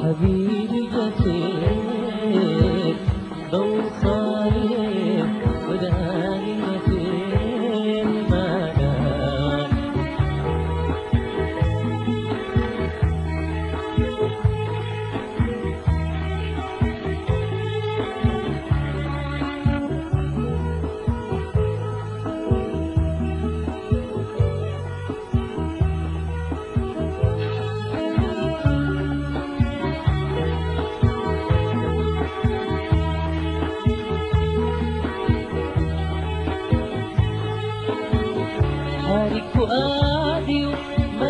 حبيبي جسيت بوصالي وداني متين ما نام حارق فؤادي وما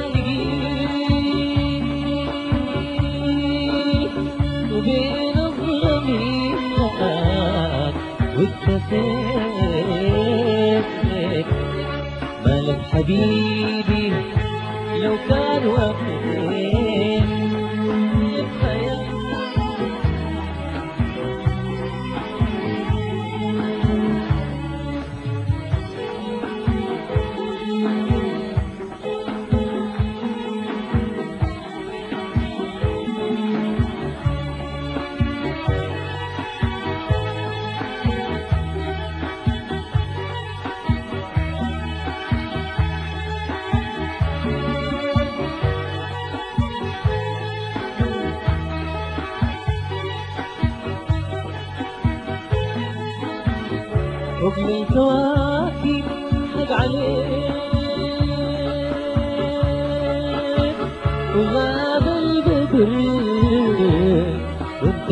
لقيت وبين الظلمين لقاك واكتفيت مالك حبيبي لو كان وقتين الخيال حكم الكواكب حق عليك وغاب البدر وانت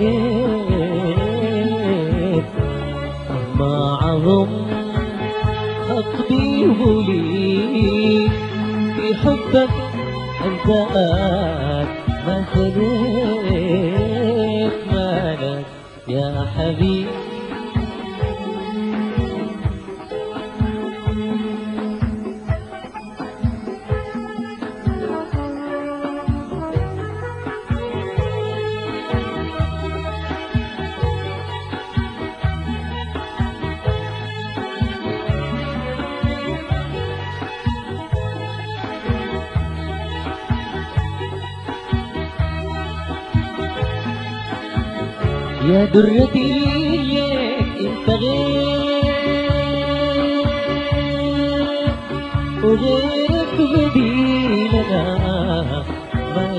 انجليت ما عظم خطبي وبولي في حبك انت آت ما سليت مالك يا حبيبي يا درتي انت غير وغيرك بديلنا ما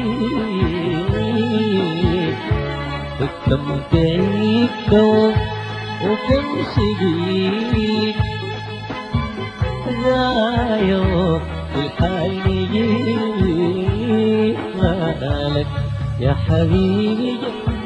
لقيت كم تعيد وكم سجيت رايو الحال يجيك مالك يا حبيبي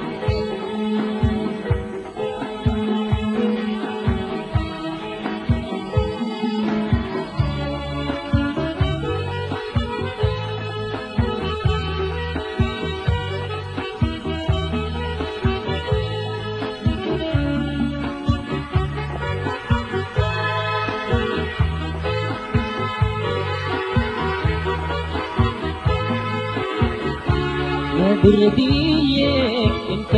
يا برديك انت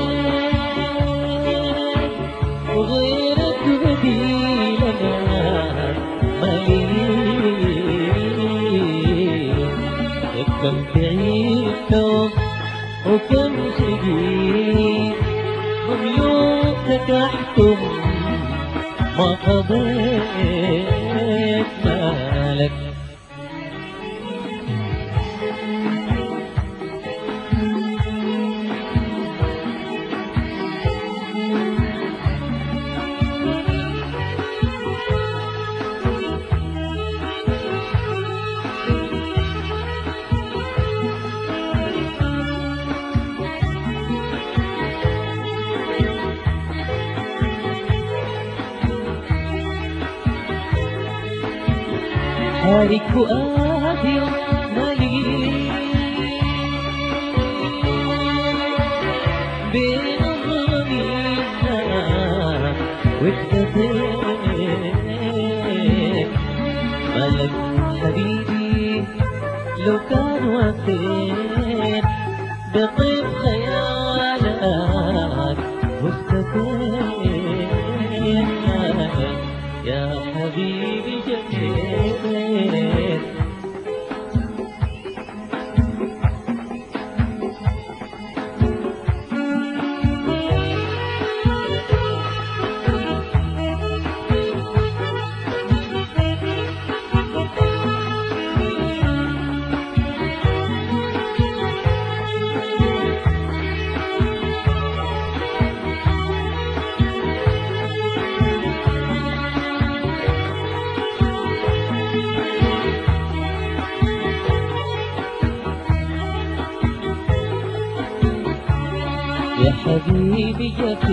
غير وغيرك بديلنا مليء كم تعيش وكم سجين مملوكك احكم ما قضيت مالك حارك فؤادي مالي بين الظلمين واكتفيت مالك حبيبي لو كان وفيت بطيب خيالك واستفيت مالك يا حبيبي جميل يا حبيبي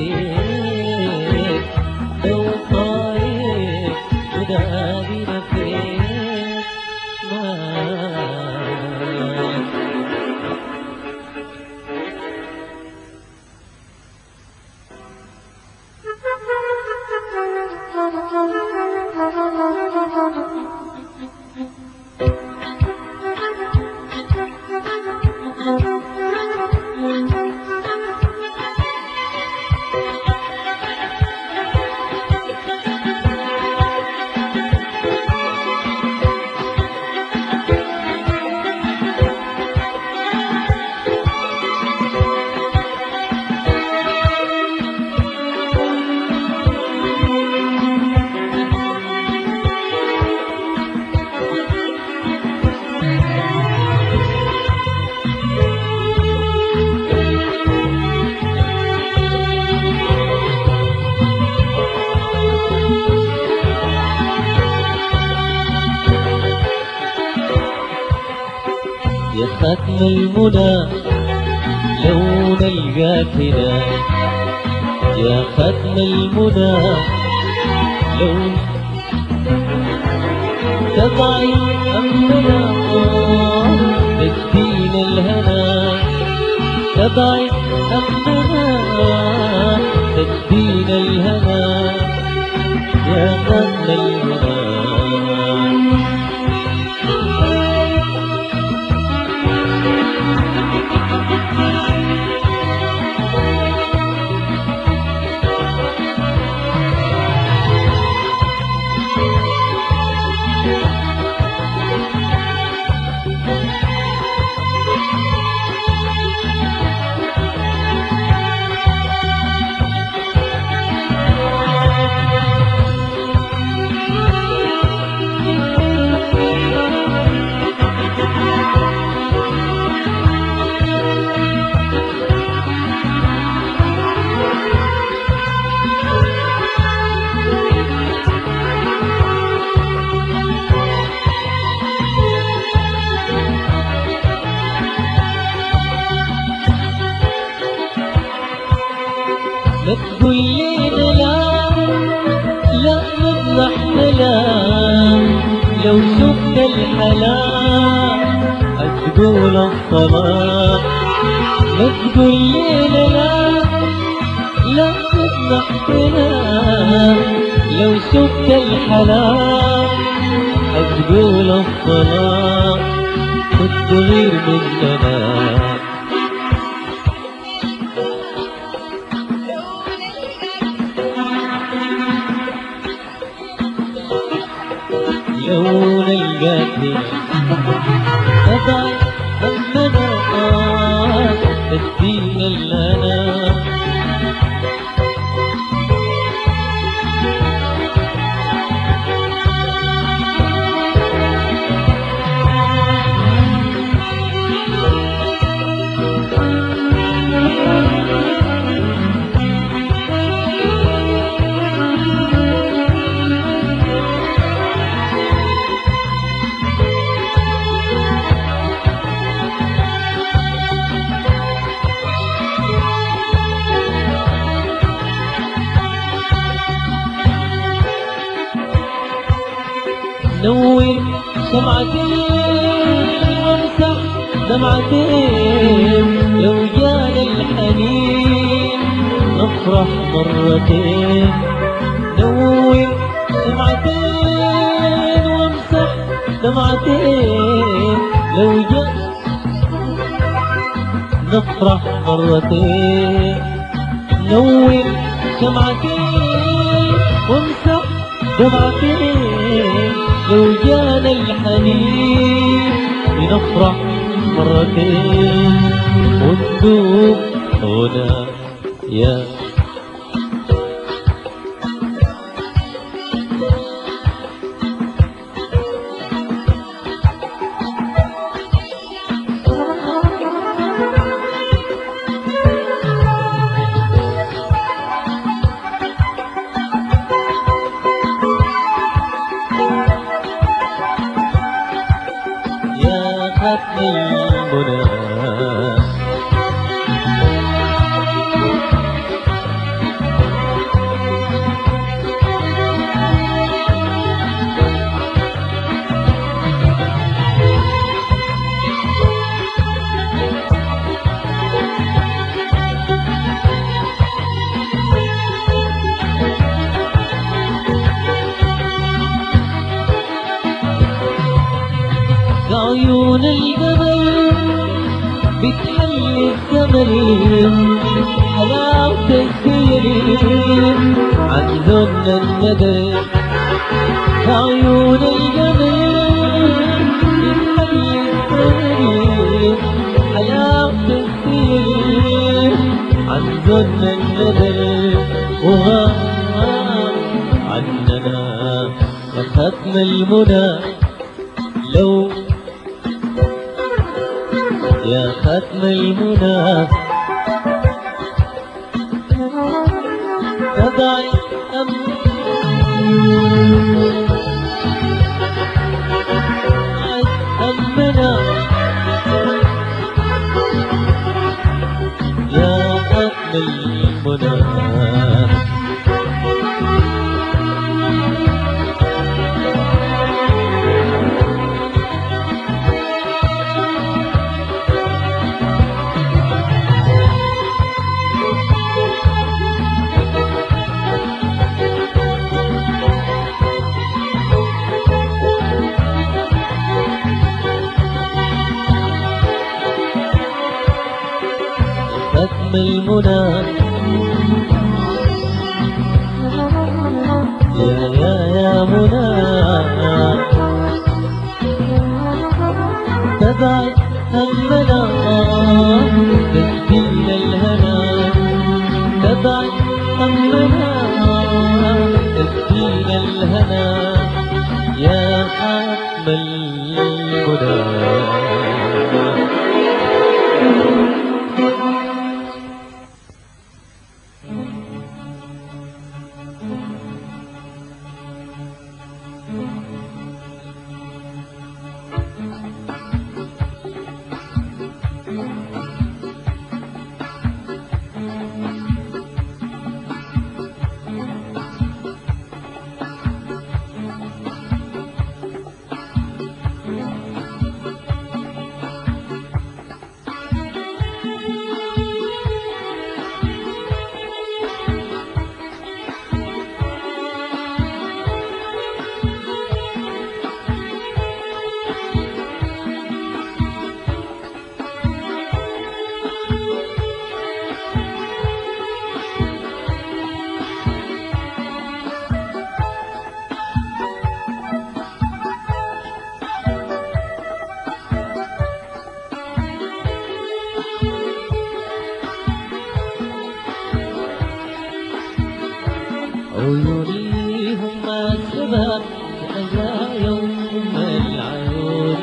جفيت لو طاير ودادي نفيت ما يا ختم المنى لو نلقاك هنا يا ختم المنى لو تضعي أمنا تدينا الهنا تضعي أمنا تدينا الهنا يا ختم المنى لا تقول لينا لا لا نفرح كلام لو شفت الحلال هتقول الصلاة لا تقول لينا لا لا نفرح كلام لو شفت الحلال هتقول الصلاة وتغير مننا لو نلقاك تضع همنا تدينا لنا نور شمعتين وامسح دمعتين لو جانا الحنين نفرح مرتين نور شمعتين وامسح دمعتين لو جانا نفرح مرتين نور شمعتين وامسح دمعتين لو جانا الحنين بنفرح مرتين وندوب هنا يا يا ختم المنى عيون القمر بتحلي الثمر حلاوة السير عن ذن الندر عيون القمر بتحلي الثمر حلاوة السير عن ذن الندر وغاب عننا وختم المنى لو يا ختم المنى تضع أمنا يا ختم المنى ختم المنى يا يا يا منى تبع همنا تسبيل الهنا تبع همنا تسبيل الهنا يا ختم المنى عيوني هم السبب أجا يوم العيون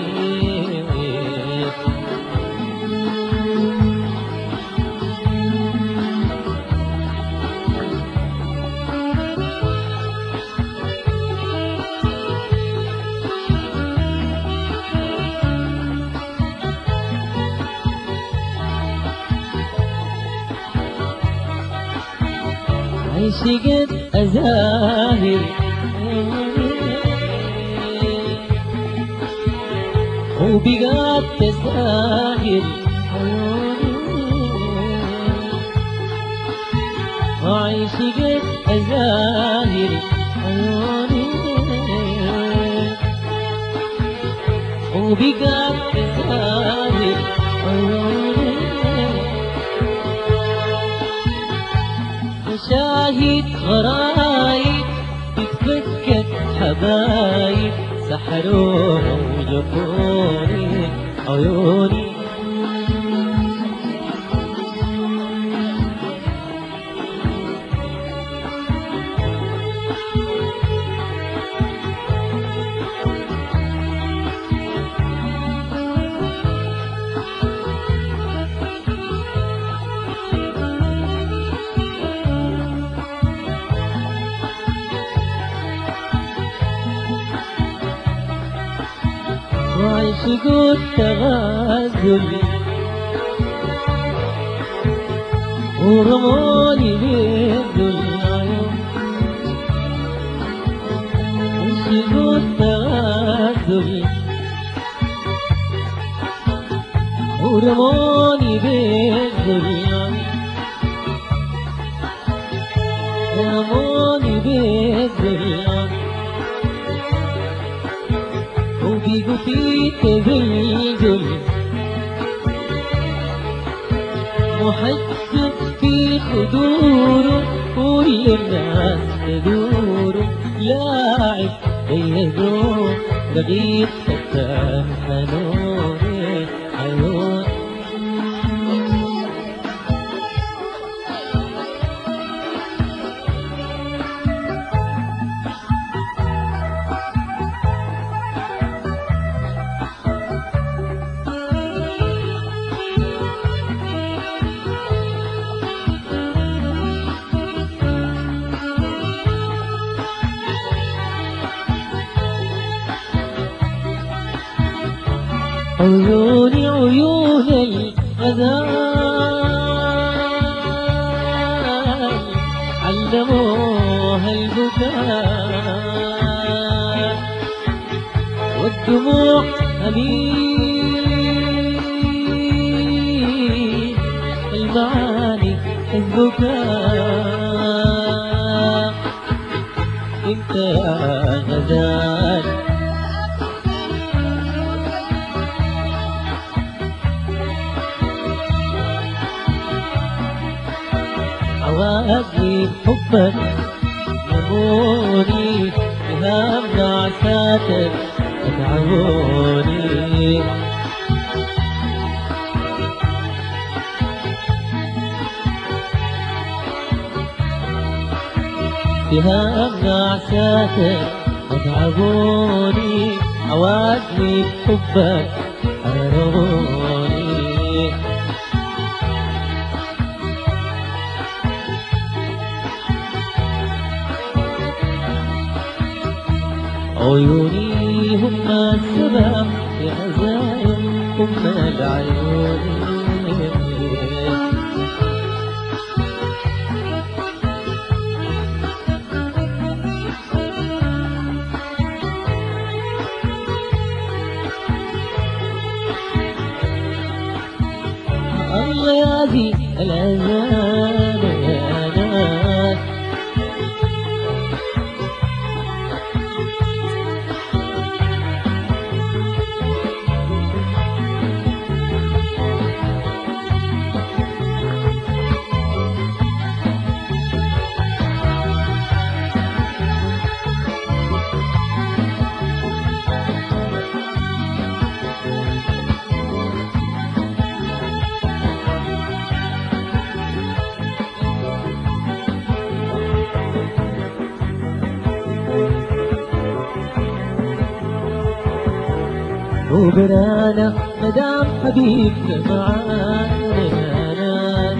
عشقت أزاهر وبقات تساهر وعشقت أزاهر وبقات تساهر مشاهد غرايب بتفكك حبايب سحروها وجفوني عيوني وعشقوا التغازل ورموني بالذل عشقوا التغازل ورموني بالذل رموني بالذل وبقى قلبه فيك بالجل محجب في خدوره كل الناس تدوره لاعب بيدوه بقيت فتان حنون حنون عيوني عيون الغزال علموها البكاء والدموع أمين المعاني البكاء انت يا غزال عوادي حبك يموني بهام نعساتك ادعوني بهام نعساتك ادعوني عوادي حبك أروني عيوني هم السبب يا غزايا هم العيون الله يا ذي الأذان يا ناس وبرانا مدام حبيبنا معانا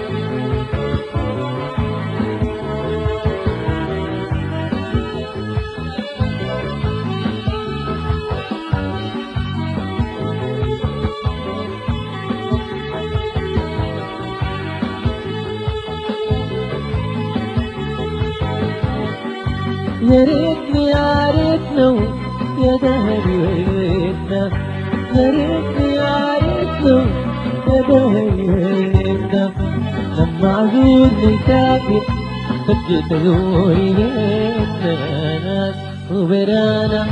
يا ريتني يا ريتنا يا دهري ويتنا يا ريتني يا ريتنا يا دهري ويتنا لما عزوزنا يسافر فجأة تزوري بيتنا ناس وبرانا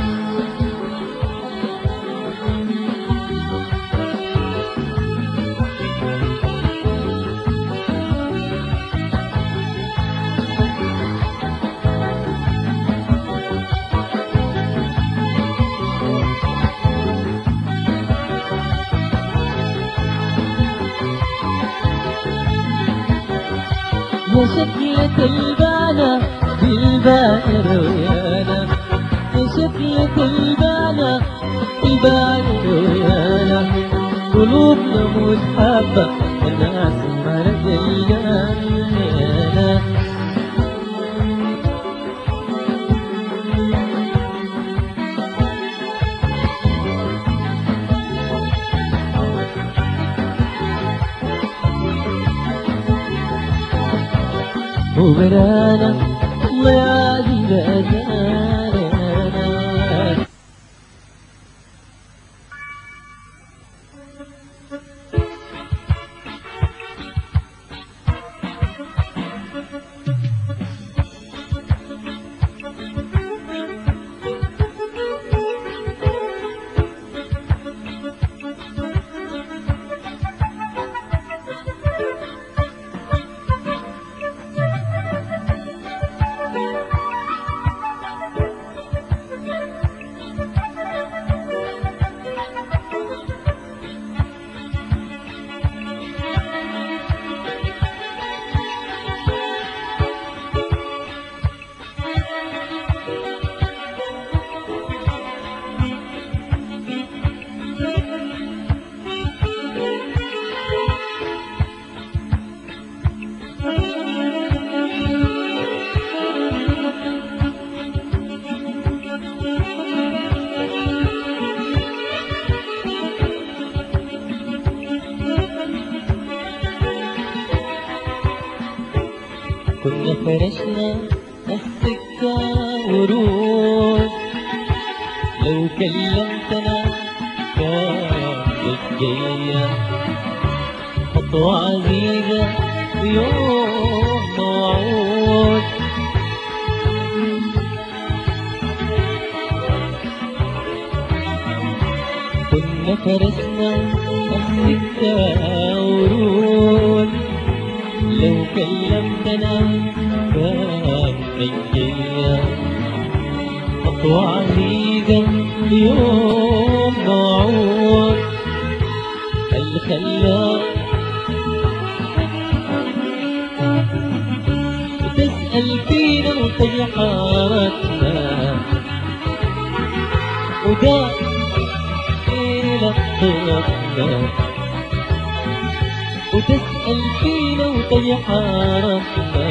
يا شكلة البانة بالبانة ويانا يا شكلة البانة بالبانة ويانا قلوبنا متحبة والناس ما رجلنا وبرانا الله يعزي بأجانا فرشنا السكة ورود لو كلمتنا كانت جاية خطوة عزيزة ويوم موعود كنا فرسنا السكة ورود لو كلمتنا كان نجية خطوة عزيزة يوم موعود اللي خلاك تسأل فينا وتجحرتنا وده إلى طرفنا وتسأل فينا وتجحرتنا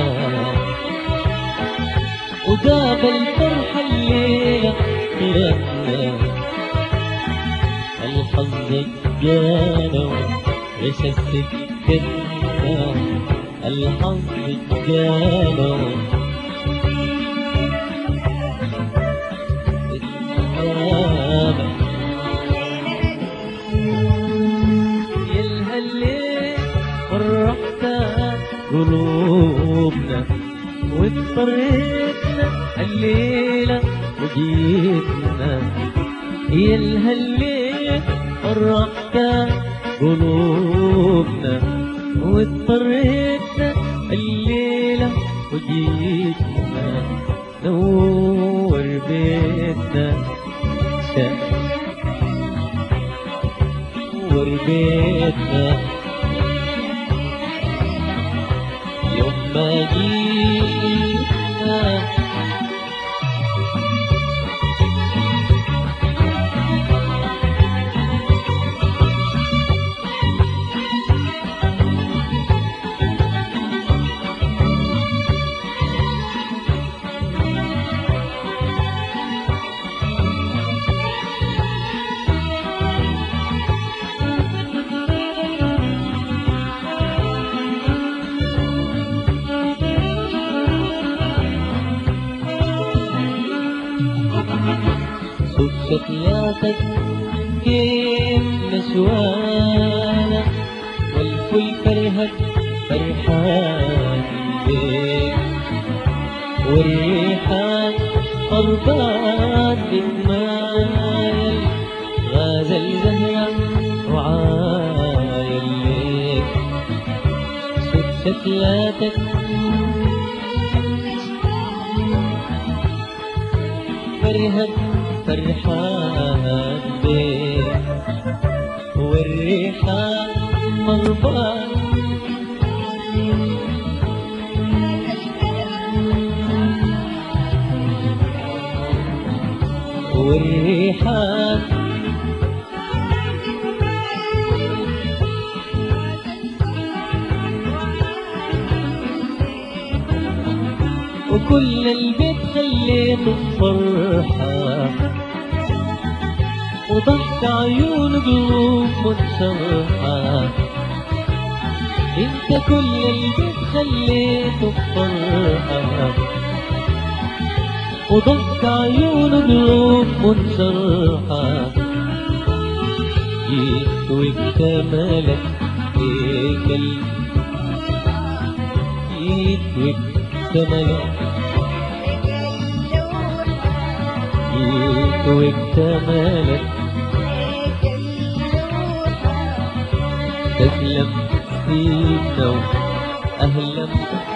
وجاب الفرحة الليلة خيرتنا الحظ جانا وإيش السكتنا الحظ جانا اتهامنا يلها الليل فرحت قلوبنا واضطريتنا الليلة وجيتنا يلها الليل فرحت قلوبنا واضطريتنا الليلة وجيتنا نور بيتنا شمس نور بيتنا يوم ما جينا شوف شكلاتك كيف نشوانة والكل فرهك فرحان بيك والريحان قربان بالمايل غازل زهرة وعايل ليك شوف شكلاتك فرهد فرحان بيك والريحان مربان والريحان وكل البيت خليته فرحة وضحك عيون قلوب منشرحة انت كل البيت خليته فرحة وضحك عيون قلوب منشرحة جيت واكتملت هيكل جيت واكتملت جيت واكتملت تسلم فينا وأهلا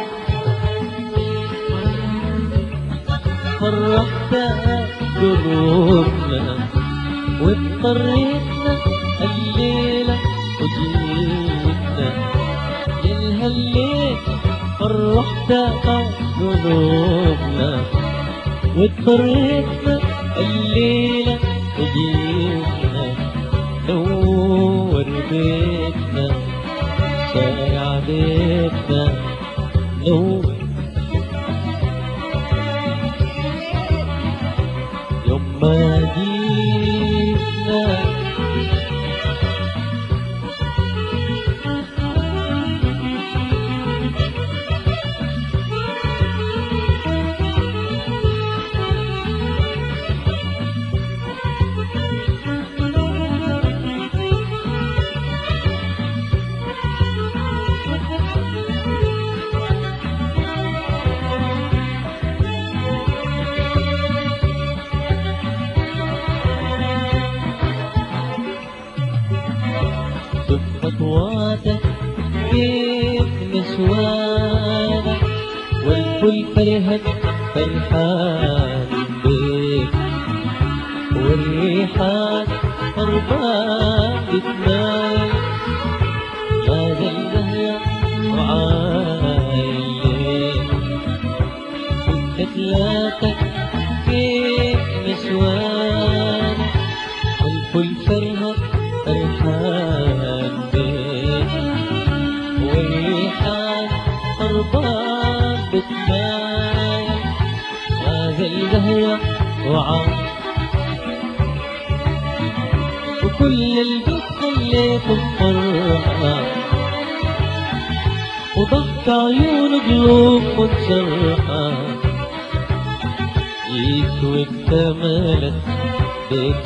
فرحت قلوبنا واضطريتنا الليلة وجيتنا يلها الليل فرحت قلوبنا واضطريتنا الليلة وجيتنا نور بيتنا شارع بيتنا نور يوم ما جينا نسوانا والكل فرهد فرحان بيك والريحان هربان بتناي هذا الزهرة وعايلين شفتلاتك كيف نسوان والكل فرهد فرحان بيك والريحان هربان بتناي هذا القهوة وعام وكل البيت خليته فرحان وضحك عيون قلوب متجرحة جيت واكتملت بيك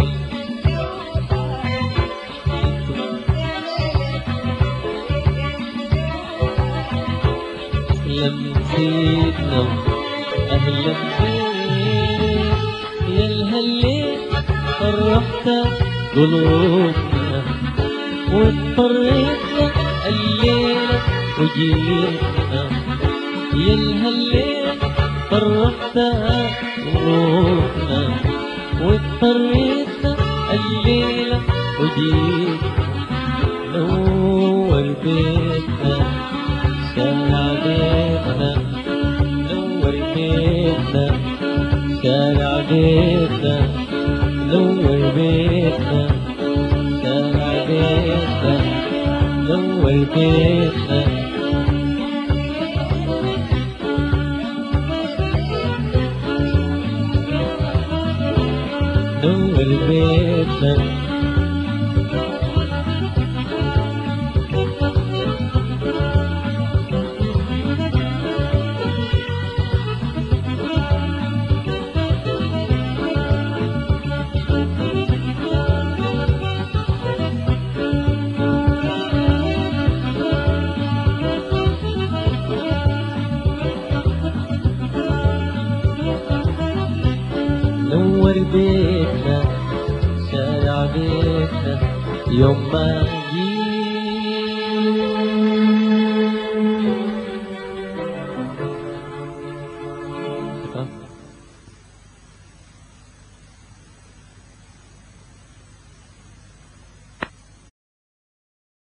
لمسيتنا أهلا بيك يا الهليل فرحت قلوبنا واضطريتنا الليلة وجيتنا يا الهليل فرحت قلوبنا واضطريتنا الليلة وجيتنا نور بيتنا ساعدتنا نور بيتنا ساعدتنا نور بيتنا ساعدتنا نور بيتنا نور بيتنا نور بيتنا شارع بيتنا يوم ما